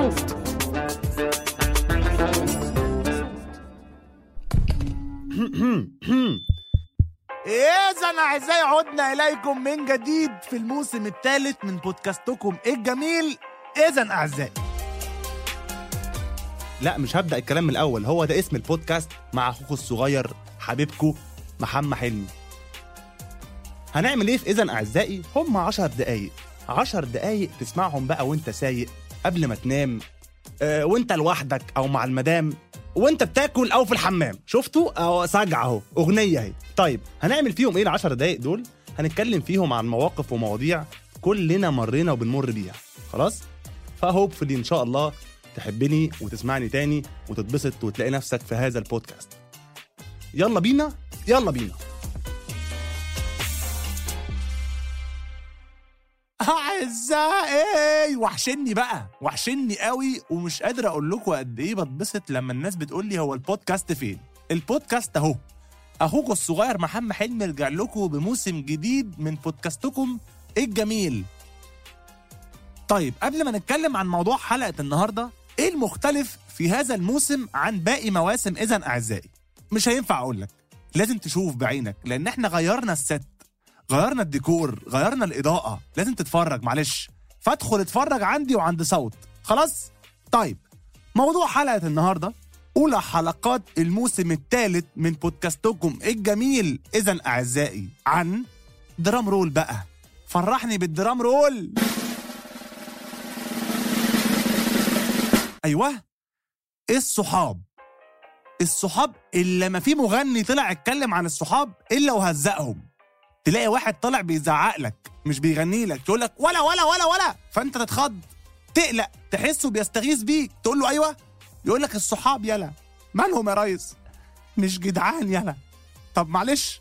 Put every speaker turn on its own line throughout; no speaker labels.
صوت
إذا أعزائي عدنا إليكم من جديد في الموسم الثالث من بودكاستكم الجميل إذا أعزائي لا مش هبدأ الكلام من الأول هو ده اسم البودكاست مع أخوكم الصغير حبيبكم محمد حلمي هنعمل إيه في إذا أعزائي هم عشر دقايق عشر دقايق تسمعهم بقى وانت سايق قبل ما تنام آه، وانت لوحدك او مع المدام وانت بتاكل او في الحمام شفتوا اهو سجع اهو اغنيه اهي طيب هنعمل فيهم ايه العشر دقايق دول هنتكلم فيهم عن مواقف ومواضيع كلنا مرينا وبنمر بيها خلاص فهوبفلي ان شاء الله تحبني وتسمعني تاني وتتبسط وتلاقي نفسك في هذا البودكاست يلا بينا يلا بينا اعزائي وحشني بقى وحشني قوي ومش قادر اقول لكم قد ايه بتبسط لما الناس بتقول لي هو البودكاست فين البودكاست اهو اخوكم الصغير محمد حلمي رجع لكم بموسم جديد من بودكاستكم الجميل طيب قبل ما نتكلم عن موضوع حلقه النهارده ايه المختلف في هذا الموسم عن باقي مواسم اذا اعزائي مش هينفع اقول لك لازم تشوف بعينك لان احنا غيرنا الست غيرنا الديكور غيرنا الإضاءة لازم تتفرج معلش فادخل اتفرج عندي وعند صوت خلاص طيب موضوع حلقة النهاردة أولى حلقات الموسم الثالث من بودكاستكم الجميل إذا أعزائي عن درام رول بقى فرحني بالدرام رول أيوه الصحاب الصحاب اللي ما في مغني طلع اتكلم عن الصحاب إلا وهزقهم تلاقي واحد طالع بيزعق لك مش بيغني لك يقول لك ولا ولا ولا ولا فانت تتخض تقلق تحسه بيستغيث بيك تقول له ايوه يقول لك الصحاب يلا مالهم يا ريس مش جدعان يلا طب معلش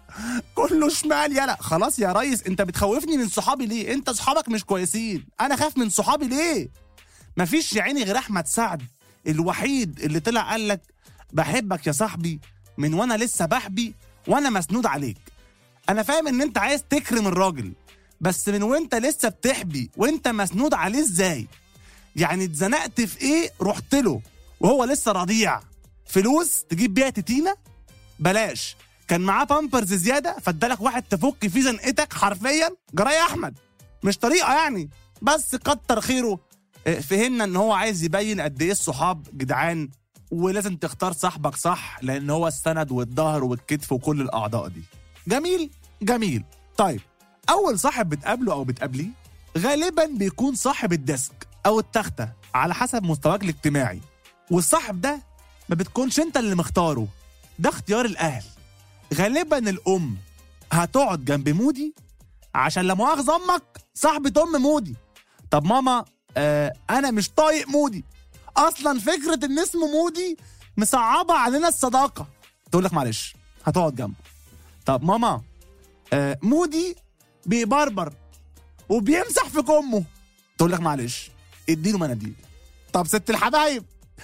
كله شمال يلا خلاص يا ريس انت بتخوفني من صحابي ليه انت صحابك مش كويسين انا خاف من صحابي ليه مفيش يا عيني غير احمد سعد الوحيد اللي طلع قال لك بحبك يا صاحبي من وانا لسه بحبي وانا مسنود عليك انا فاهم ان انت عايز تكرم الراجل بس من وانت لسه بتحبي وانت مسنود عليه ازاي يعني اتزنقت في ايه رحت له وهو لسه رضيع فلوس تجيب بيها تتينه بلاش كان معاه بامبرز زياده فادالك واحد تفك فيه زنقتك حرفيا جراي يا احمد مش طريقه يعني بس كتر خيره اه، فهمنا ان هو عايز يبين قد ايه الصحاب جدعان ولازم تختار صاحبك صح لان هو السند والظهر والكتف وكل الاعضاء دي جميل جميل طيب اول صاحب بتقابله او بتقابليه غالبا بيكون صاحب الديسك او التخته على حسب مستواك الاجتماعي والصاحب ده ما بتكونش انت اللي مختاره ده اختيار الاهل غالبا الام هتقعد جنب مودي عشان لا مؤاخذه امك صاحبه ام مودي طب ماما آه انا مش طايق مودي اصلا فكره ان اسمه مودي مصعبه علينا الصداقه تقول لك معلش هتقعد جنبه طب ماما آه مودي بيبربر وبيمسح في كمه تقول لك معلش اديله مناديل طب ست الحبايب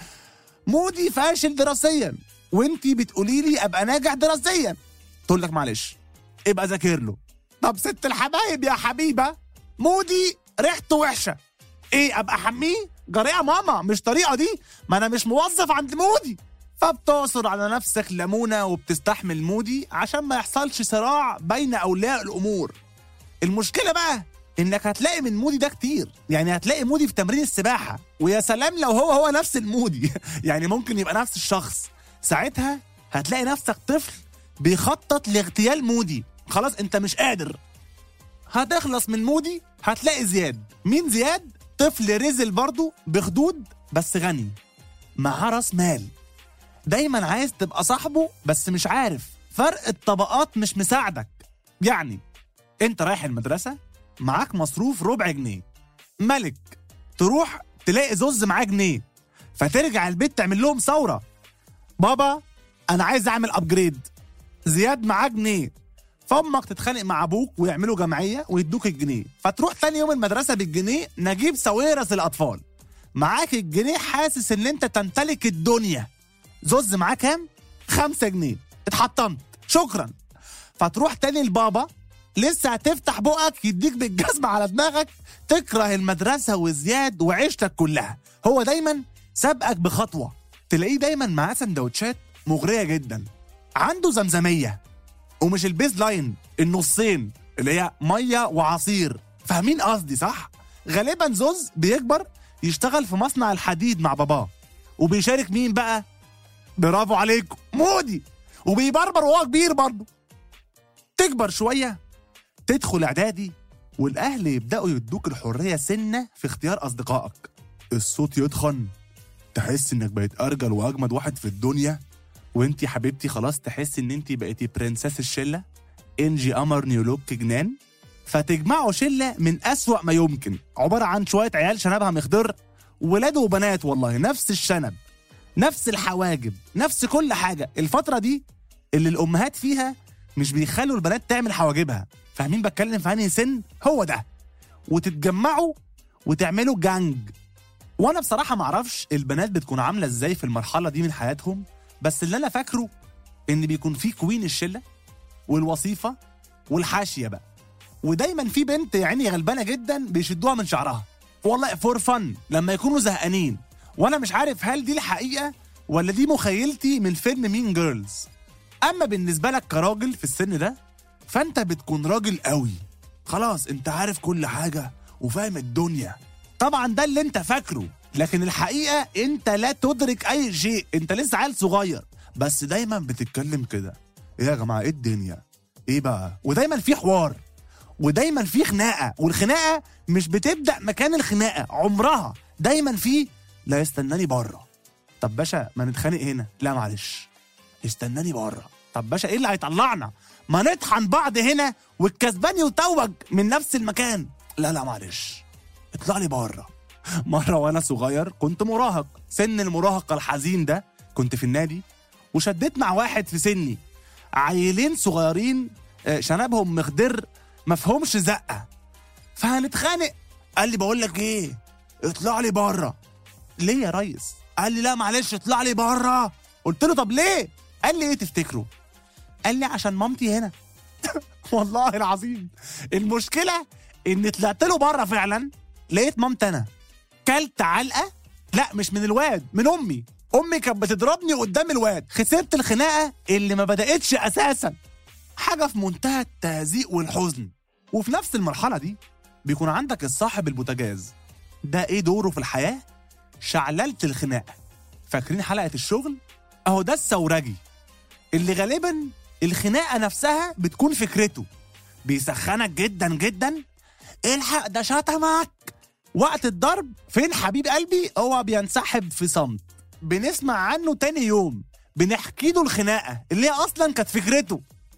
مودي فاشل دراسيا وانتي بتقولي لي ابقى ناجح دراسيا تقول لك معلش ابقى ذاكر له طب ست الحبايب يا حبيبه مودي ريحته وحشه ايه ابقى حميه جريئه ماما مش طريقه دي ما انا مش موظف عند مودي فبتعصر على نفسك ليمونه وبتستحمل مودي عشان ما يحصلش صراع بين اولياء الامور المشكله بقى انك هتلاقي من مودي ده كتير يعني هتلاقي مودي في تمرين السباحه ويا سلام لو هو هو نفس المودي يعني ممكن يبقى نفس الشخص ساعتها هتلاقي نفسك طفل بيخطط لاغتيال مودي خلاص انت مش قادر هتخلص من مودي هتلاقي زياد مين زياد طفل رزل برضه بخدود بس غني معاه راس مال دايما عايز تبقى صاحبه بس مش عارف فرق الطبقات مش مساعدك يعني انت رايح المدرسة معاك مصروف ربع جنيه ملك تروح تلاقي زوز معاه جنيه فترجع البيت تعمل لهم ثورة بابا انا عايز اعمل ابجريد زياد معاه جنيه فامك تتخانق مع ابوك ويعملوا جمعيه ويدوك الجنيه فتروح تاني يوم المدرسه بالجنيه نجيب ساويرس الاطفال معاك الجنيه حاسس ان انت تمتلك الدنيا زوز معاه كام؟ خمسة جنيه اتحطمت شكرا فتروح تاني لبابا لسه هتفتح بقك يديك بالجزمة على دماغك تكره المدرسة وزياد وعيشتك كلها هو دايما سابقك بخطوه تلاقيه دايما معاه سندوتشات مغريه جدا عنده زمزميه ومش البيز لاين النصين اللي هي ميه وعصير فاهمين قصدي صح غالبا زوز بيكبر يشتغل في مصنع الحديد مع باباه وبيشارك مين بقى برافو عليكم مودي وبيبربر وهو كبير برضه تكبر شويه تدخل اعدادي والاهل يبداوا يدوك الحريه سنه في اختيار اصدقائك الصوت يتخن تحس انك بقيت ارجل واجمد واحد في الدنيا وانتي حبيبتي خلاص تحس ان انتي بقيتي برنسس الشله انجي قمر نيولوك جنان فتجمعوا شله من أسوأ ما يمكن عباره عن شويه عيال شنبها مخضر ولاد وبنات والله نفس الشنب نفس الحواجب نفس كل حاجه الفتره دي اللي الامهات فيها مش بيخلوا البنات تعمل حواجبها فاهمين بتكلم في انهي سن هو ده وتتجمعوا وتعملوا جانج وانا بصراحه معرفش البنات بتكون عامله ازاي في المرحله دي من حياتهم بس اللي انا فاكره ان بيكون في كوين الشله والوصيفه والحاشيه بقى ودايما في بنت يعني غلبانه جدا بيشدوها من شعرها والله فور فن لما يكونوا زهقانين وانا مش عارف هل دي الحقيقه ولا دي مخيلتي من فيلم مين جيرلز اما بالنسبه لك كراجل في السن ده فانت بتكون راجل قوي خلاص انت عارف كل حاجه وفاهم الدنيا طبعا ده اللي انت فاكره لكن الحقيقه انت لا تدرك اي شيء انت لسه عيل صغير بس دايما بتتكلم كده ايه يا جماعه ايه الدنيا ايه بقى ودايما في حوار ودايما في خناقه والخناقه مش بتبدا مكان الخناقه عمرها دايما في لا يستناني بره طب باشا ما نتخانق هنا لا معلش استناني بره طب باشا ايه اللي هيطلعنا ما نطحن بعض هنا والكسبان يتوج من نفس المكان لا لا معلش اطلع لي بره مره وانا صغير كنت مراهق سن المراهقه الحزين ده كنت في النادي وشديت مع واحد في سني عيلين صغيرين آه، شنبهم مخضر مفهومش زقه فهنتخانق قال لي بقول لك ايه اطلع لي بره ليه يا ريس قال لي لا معلش اطلع لي بره قلت له طب ليه قال لي ايه تفتكروا قال لي عشان مامتي هنا والله العظيم المشكله ان طلعت له بره فعلا لقيت مامتي انا كلت علقه لا مش من الواد من امي امي كانت بتضربني قدام الواد خسرت الخناقه اللي ما بداتش اساسا حاجه في منتهى التهزيق والحزن وفي نفس المرحله دي بيكون عندك الصاحب البوتاجاز ده ايه دوره في الحياه شعللة الخناقه فاكرين حلقه الشغل اهو ده الثورجي اللي غالبا الخناقه نفسها بتكون فكرته بيسخنك جدا جدا الحق ده شتمك وقت الضرب فين حبيب قلبي هو بينسحب في صمت بنسمع عنه تاني يوم بنحكي له الخناقه اللي هي اصلا كانت فكرته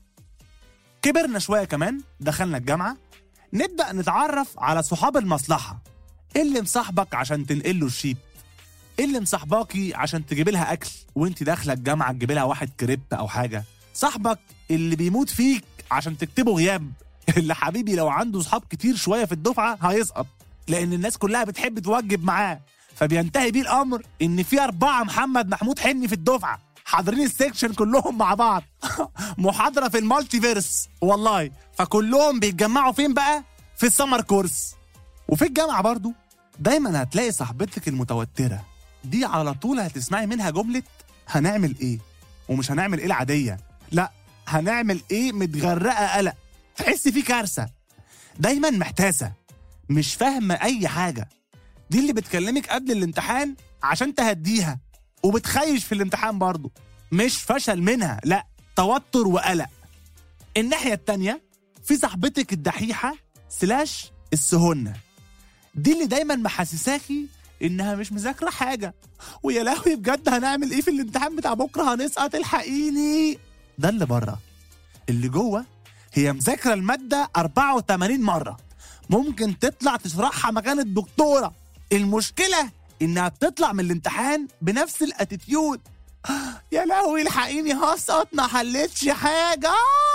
كبرنا شويه كمان دخلنا الجامعه نبدا نتعرف على صحاب المصلحه اللي مصاحبك عشان تنقل له الشيت اللي مصاحباكي عشان تجيب لها اكل وانت داخله الجامعه تجيب لها واحد كريب او حاجه صاحبك اللي بيموت فيك عشان تكتبه غياب اللي حبيبي لو عنده صحاب كتير شويه في الدفعه هيسقط لان الناس كلها بتحب توجب معاه فبينتهي بيه الامر ان في اربعه محمد محمود حني في الدفعه حاضرين السكشن كلهم مع بعض محاضره في المالتي فيرس والله فكلهم بيتجمعوا فين بقى في السمر كورس وفي الجامعه برضو دايما هتلاقي صاحبتك المتوتره دي على طول هتسمعي منها جمله هنعمل ايه ومش هنعمل ايه العاديه لا هنعمل ايه متغرقه قلق تحس في كارثه دايما محتاسه مش فاهمه اي حاجه دي اللي بتكلمك قبل الامتحان عشان تهديها وبتخيش في الامتحان برضه مش فشل منها لا توتر وقلق الناحية التانية في صاحبتك الدحيحة سلاش السهنة دي اللي دايما محسساكي انها مش مذاكرة حاجة ويا لهوي بجد هنعمل ايه في الامتحان بتاع بكرة هنسقط الحقيني ده اللي بره اللي جوه هي مذاكرة المادة 84 مرة ممكن تطلع تشرحها مكان الدكتورة المشكلة إنها بتطلع من الامتحان بنفس الاتيتيود يا لهوي الحقيني هسقط ما حلتش حاجة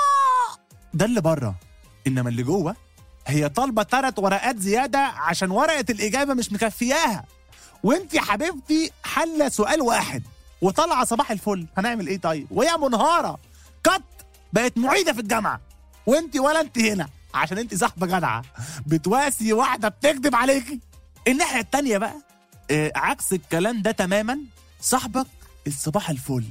ده اللي بره إنما اللي جوه هي طالبة تلات ورقات زيادة عشان ورقة الإجابة مش مكفياها وانت يا حبيبتي حلة سؤال واحد وطالعة صباح الفل هنعمل ايه طيب وهي منهارة قط بقت معيدة في الجامعة وانت ولا انت هنا عشان انت صاحبة جدعة بتواسي واحدة بتكذب عليكي الناحية التانية بقى آه عكس الكلام ده تماما صاحبك الصباح الفل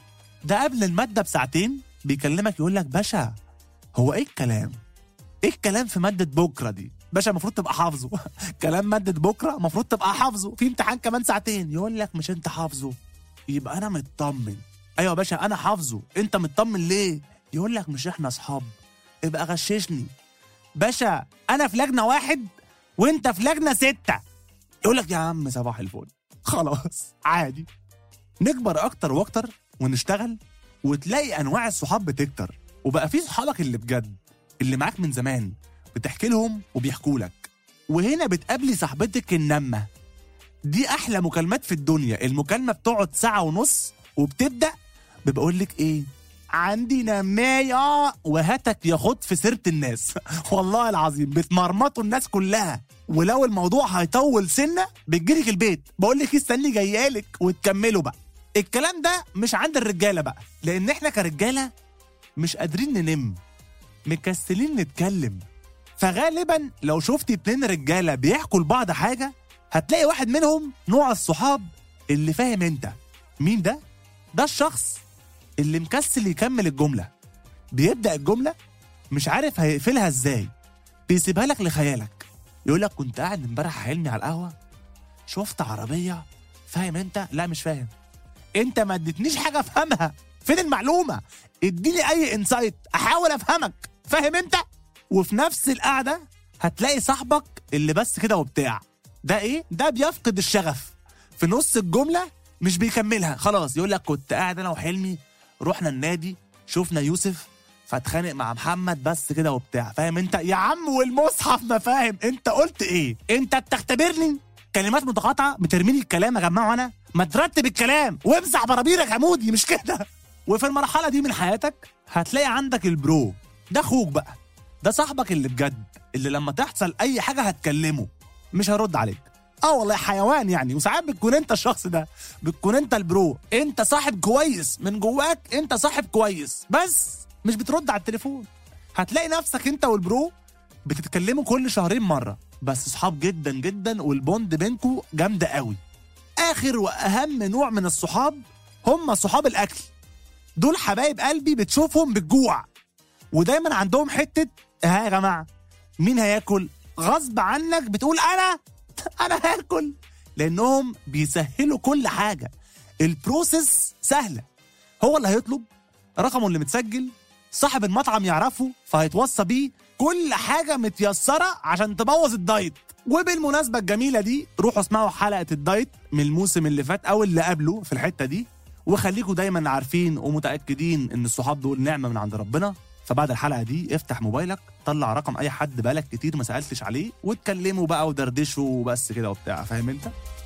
ده قبل الماده بساعتين بيكلمك يقول لك باشا هو ايه الكلام ايه الكلام في ماده بكره دي باشا المفروض تبقى حافظه كلام ماده بكره المفروض تبقى حافظه في امتحان كمان ساعتين يقول لك مش انت حافظه يبقى انا مطمن ايوه يا باشا انا حافظه انت مطمن ليه يقول لك مش احنا اصحاب ابقى غششني باشا انا في لجنه واحد وانت في لجنه سته يقول لك يا عم صباح الفل خلاص عادي نكبر اكتر واكتر ونشتغل وتلاقي انواع الصحاب بتكتر وبقى في صحابك اللي بجد اللي معاك من زمان بتحكي لهم وبيحكوا لك وهنا بتقابلي صاحبتك النمه دي احلى مكالمات في الدنيا المكالمه بتقعد ساعه ونص وبتبدا ببقول لك ايه عندي نمايه وهاتك ياخد في سيره الناس والله العظيم بتمرمطوا الناس كلها ولو الموضوع هيطول سنه بتجيلك البيت بقول لك استني جايالك وتكملوا بقى الكلام ده مش عند الرجاله بقى لان احنا كرجاله مش قادرين ننم مكسلين نتكلم فغالبا لو شفتي اتنين رجاله بيحكوا لبعض حاجه هتلاقي واحد منهم نوع الصحاب اللي فاهم انت مين ده ده الشخص اللي مكسل يكمل الجمله بيبدا الجمله مش عارف هيقفلها ازاي بيسيبها لك لخيالك يقول لك كنت قاعد امبارح حلمي على القهوه شفت عربيه فاهم انت لا مش فاهم انت ما اديتنيش حاجه افهمها فين المعلومه اديني اي انسايت احاول افهمك فاهم انت وفي نفس القعده هتلاقي صاحبك اللي بس كده وبتاع ده ايه ده بيفقد الشغف في نص الجمله مش بيكملها خلاص يقول لك كنت قاعد انا وحلمي رحنا النادي شفنا يوسف فاتخانق مع محمد بس كده وبتاع فاهم انت يا عم والمصحف ما فاهم انت قلت ايه انت بتختبرني كلمات متقاطعه بترميني الكلام يا جماعه وانا ما ترتب الكلام وامسح برابيرك يا مودي مش كده وفي المرحله دي من حياتك هتلاقي عندك البرو ده اخوك بقى ده صاحبك اللي بجد اللي لما تحصل اي حاجه هتكلمه مش هيرد عليك اه والله حيوان يعني وساعات بتكون انت الشخص ده بتكون انت البرو انت صاحب كويس من جواك انت صاحب كويس بس مش بترد على التليفون هتلاقي نفسك انت والبرو بتتكلموا كل شهرين مره بس صحاب جدا جدا والبوند بينكوا جامده قوي اخر واهم نوع من الصحاب هم صحاب الاكل دول حبايب قلبي بتشوفهم بالجوع ودايما عندهم حته ها يا جماعه مين هياكل غصب عنك بتقول انا انا هاكل لانهم بيسهلوا كل حاجه البروسيس سهله هو اللي هيطلب رقمه اللي متسجل صاحب المطعم يعرفه فهيتوصى بيه كل حاجه متيسره عشان تبوظ الدايت وبالمناسبه الجميله دي روحوا اسمعوا حلقه الدايت من الموسم اللي فات او اللي قبله في الحته دي وخليكم دايما عارفين ومتاكدين ان الصحاب دول نعمه من عند ربنا فبعد الحلقه دي افتح موبايلك طلع رقم اي حد بقالك كتير ما سالتش عليه واتكلموا بقى ودردشوا وبس كده وبتاع فاهم انت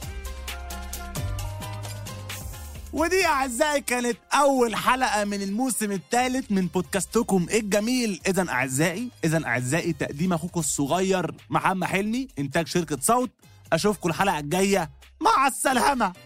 ودي اعزائي كانت اول حلقه من الموسم الثالث من بودكاستكم الجميل اذا اعزائي اذا اعزائي تقديم اخوكم الصغير محمد حلمي انتاج شركه صوت اشوفكم الحلقه الجايه مع السلامه